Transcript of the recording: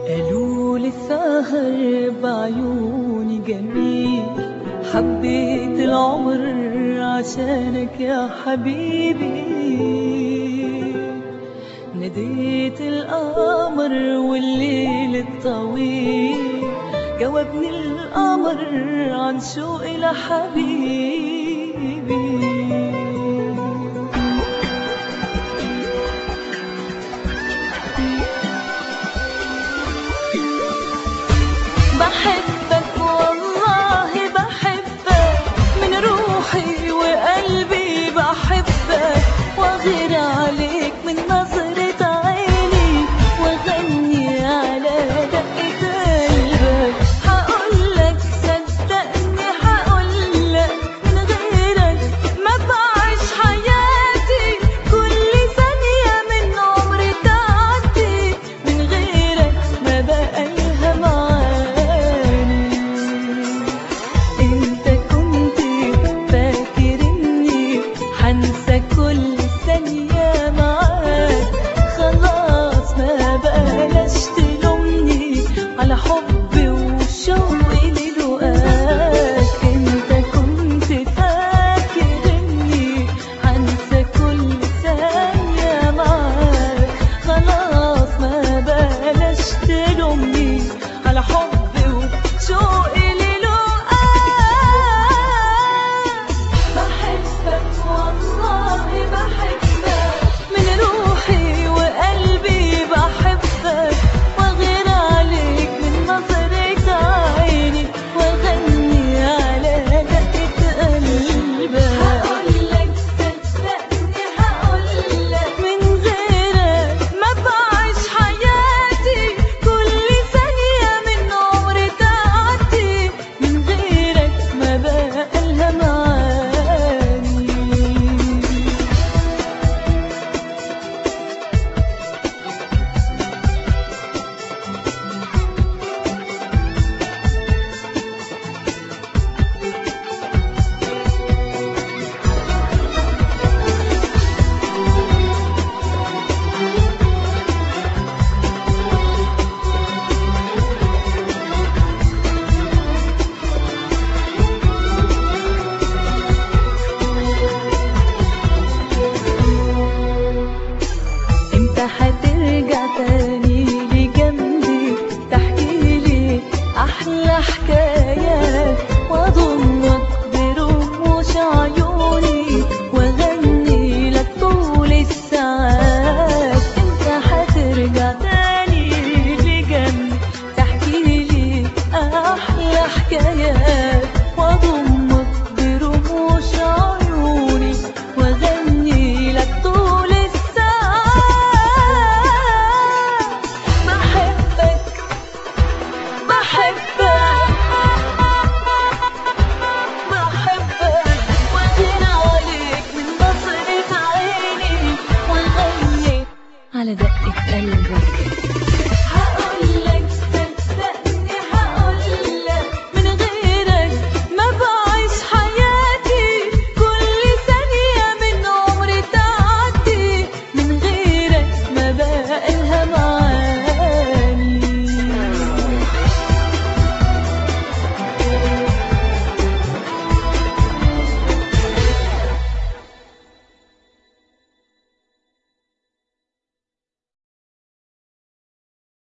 قالوا لي السهر بعيوني جميل حبيت العمر عشانك يا حبيبي ناديت القمر والليل الطويل جاوبني القمر عن شوقي لحبيبي بحبك والله بحبك من روحي وقلبي بحبك واغير عليك من نظرة عيني واغني على دقة قلبك هقولك صدقني هقولك من غيرك ما بعيش حياتي كل ثانية من عمري تعدي من غيرك ما بقى لها معاني انت كنت فاكر اني هنسى كل ثانية معاك خلاص ما بقاش تلومني على حبي وشوقي للقاك انت كنت فاكر اني هنسى كل ثانية معاك خلاص ما بقاش تلومني على حبي